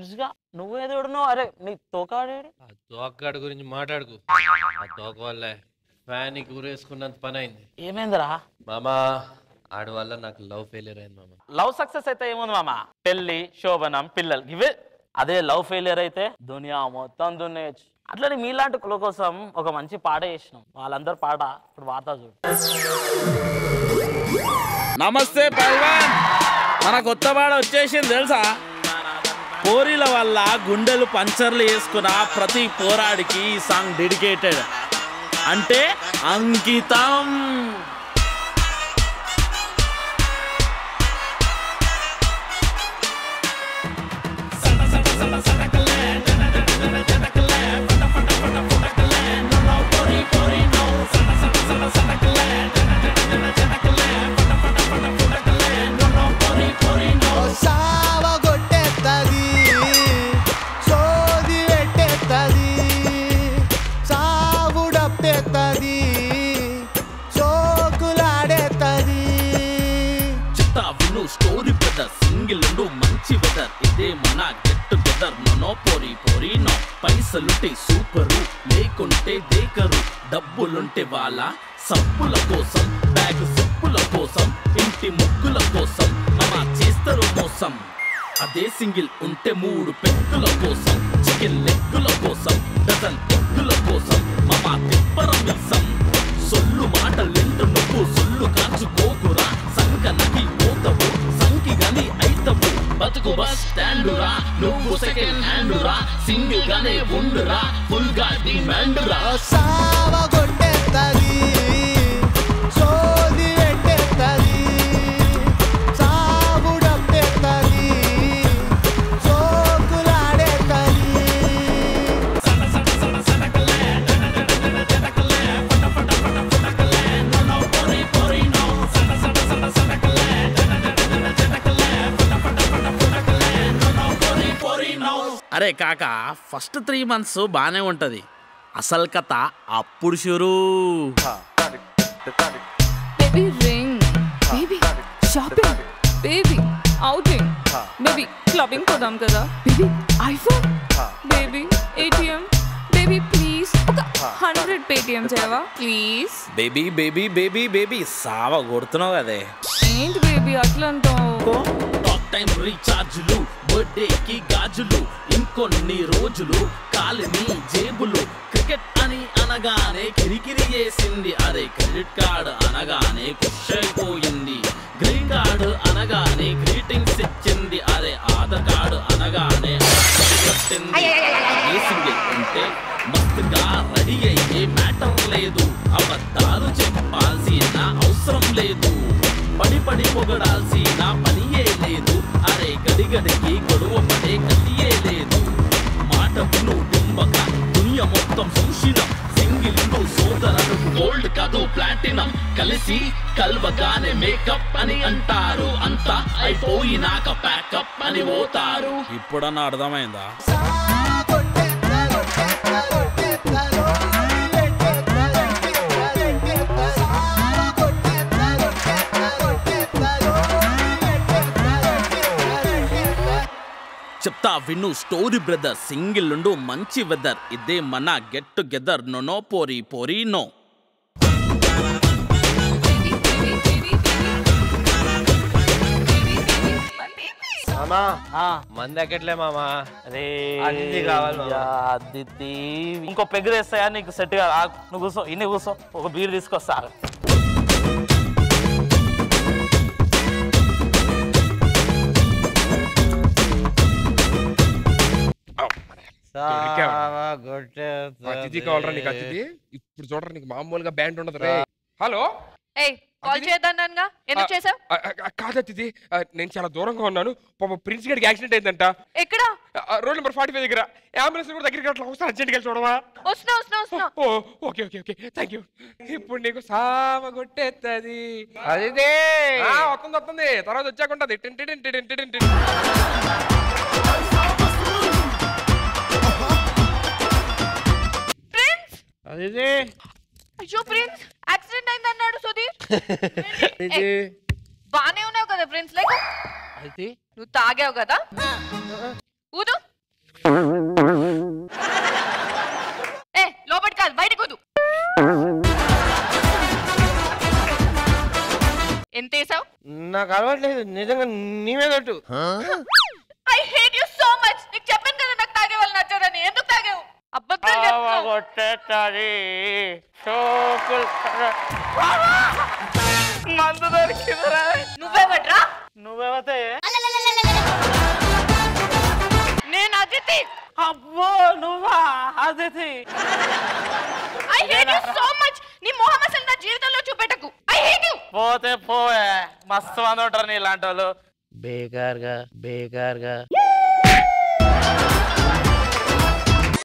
తెలుసుగా నువ్వేదో నువ్వు అరే నీ తోకాడేడి ఆ తోకగాడి గురించి మాట్లాడుకు ఆ తోక వల్లే ఫ్యాన్ ఊరేసుకున్నంత పని అయింది ఏమైందిరా మామా ఆడి వల్ల నాకు లవ్ ఫెయిలియర్ అయింది మామ లవ్ సక్సెస్ అయితే ఏముంది మామ పెళ్లి శోభనం పిల్లలు ఇవే అదే లవ్ ఫెయిలియర్ అయితే దునియా మొత్తం దున్నేయచ్చు అట్లనే మీలాంటి కుల కోసం ఒక మంచి పాట చేసినాం వాళ్ళందరూ పాట ఇప్పుడు వార్త చూడు నమస్తే పైల్వాన్ మన కొత్త పాట వచ్చేసింది తెలుసా పోరీల వల్ల గుండెలు పంచర్లు వేసుకున్న ప్రతి పోరాడికి ఈ సాంగ్ డెడికేటెడ్ అంటే అంకితం సావగొట్టేత్తది సోది పెట్టేత్తది సావుడప్పేత్తది సోకులాడేత్తది చిత్తా విను స్టోరీ బ్రదర్ సింగిల్ ఉండు మంచి వెదర్ ఇదే మన గెట్ టుగెదర్ నో పోరి పోరి నో పైసలుంటే సూపరు లేకుంటే దేకరు డబ్బులుంటే వాళ్ళ సప్పుల కోసం బ్యాగ్ సప్పుల కోసం ఇంటి ముగ్గుల కోసం మమ చేస్తారు మోసం అదే సింగిల్ ఉంటే మూడు పెక్కుల కోసం చికెన్ లెగ్గుల కోసం డజన్ ఎగ్గుల కోసం మమ తిప్పర మిసం సొల్లు మాటలెంటు నువ్వు సొల్లు కాచుకోకురా సంక నకి పోతవు సంకి గని అయితవు బతుకు బస్ స్టాండురా నువ్వు సెకండ్ హ్యాండురా సింగిల్ గానే ఉండురా ఫుల్ గా డిమాండురా సావగొట్టేత్తది సోది పెట్టేత్తది సావుడప్పేత్తది సోకులాడేత్తది అరే కాక ఫస్ట్ త్రీ మంత్స్ బానే ఉంటది అసలు కథ అప్పుడు షురు Baby ring. Baby shopping. Baby outing. Baby clubbing పోదాం కదా Baby iPhone. Baby ATM. Baby please ఒక హండ్రెడ్ పేటిఎం చేయవా please baby baby baby baby సావ కొడుతున్నావు కదే ఏంటి బేబీ అట్లా అంటావు టాక్ టైం రీఛార్జులు బర్త్డే కి గాజులు ఇంకొన్ని రోజులు కాలిని జేబులు క్రికెట్ అని అనగానే కిరికిరి చేసింది అరే క్రెడిట్ కార్డ్ అనగానే ఖుష్ అయిపోయింది గ్రీన్ కార్డ్ అనగానే గ్రీటింగ్స్ ఇచ్చింది అరే ఆధార్ కార్డ్ అనగానే కొట్టింది ఏ సింగిల్ ఉంటే మస్తుగా రెడీ అయ్యే మ్యాటర్ లేదు అబద్ధాలు చెప్పాల్సిన అవసరం లేదు పడి పడి పొగడాల్సిన పనియే లేదు అరే గడి గడికి గొడవ పడే గతియే లేదు మాట విను డింబక దునియ మొత్తం చూసిన సింగిల్ సోదరుడు గోల్డ్ కాదు ప్లాటినం కలిసి కల్వగానే మేకప్ అని అంటారు అంతా అయిపోయినాక ప్యాకప్ అని పోతారు ఇప్పుడన్నా అర్థమైందా చెప్తా విను స్టోరీ బ్రదర్ సింగిల్ ఉండు మంచి వెదర్ ఇదే మన గెట్ టుగెదర్ నో నో పోరి పోరి నో మామా ఆ, మంది ఎక్కట్లే మామా అరే అదితి కావాలి మామ. యా, అదితి ఇంకో పెగ్గు తెస్తాయా నీకు సెట్ గా ఆగు. నువ్వు కూర్చో ఇన్ని కూర్చో ఒక బీర్ తీసుకొస్తా అతిథి కావాలరా నీకు అతిథి ఇప్పుడు చూడరా నీకు మామూలుగా బ్యాండ్ ఉండదు రే హలో ఏయ్ కాల్ చేద్దానగా ఎందుకు చేసావు ఆ, ఆ, కాదు అతిథి ఆ, నేను చాలా దూరంగా ఉన్నాను పాప ప్రిన్స్ గడికి యాక్సిడెంట్ అయిందంట ఎక్కడ ఆ, రోడ్ నెంబర్ ఫార్టీ ఫైవ్ దగ్గర అంబులెన్స్ కూడా దగ్గరికి అట్లా వస్తా అర్జెంట్కి వెళ్ళి చూడవా వస్తున్నా వస్తున్నా వస్తున్నా ఓ okay okay okay thank you ఇప్పుడు నీకు సావ కొట్టేస్తుంది అదిదే వస్తుంది వస్తుంది తర్వాత వచ్చాకుంటది టిన్ టిన్ టిన్ టిన్ టిన్ టిన్. ప్రిన్స్ అదిదే అయ్యో ప్రిన్స్ యాక్సిడెంట్ అయింది అన్నాడు సుధీర్ ఏయ్, బానే ఉన్నావు కదా ప్రిన్స్ లైక్ అయితే నువ్వు తాగావు కదా ఊదు ఎంత వేసావు నాకు అలవాట్లేదు నిజంగా నీ మీద ఒట్టు. I hate you so much నీకు చెప్పాను కదా నాకు తాగే వాళ్ళు నచ్చారని ఎందుకు తాగావు అబద్ధం చెప్తున్నావు కొట్టేస్తుంది షోకులు మందు దొరికిందిరా నువ్వెవడ్రా నువ్వెవతే నేను అదితి అబ్బో నువ్వా Aditi I hate you so much నీ మొహం అసలు నా జీవితంలో చూపెట్టకు ఐ హేట్ యు పోతే పోయే మస్తు మంది ఉంటారు నీ ఇలాంటి వాళ్ళు బేకార్గా బేకార్గా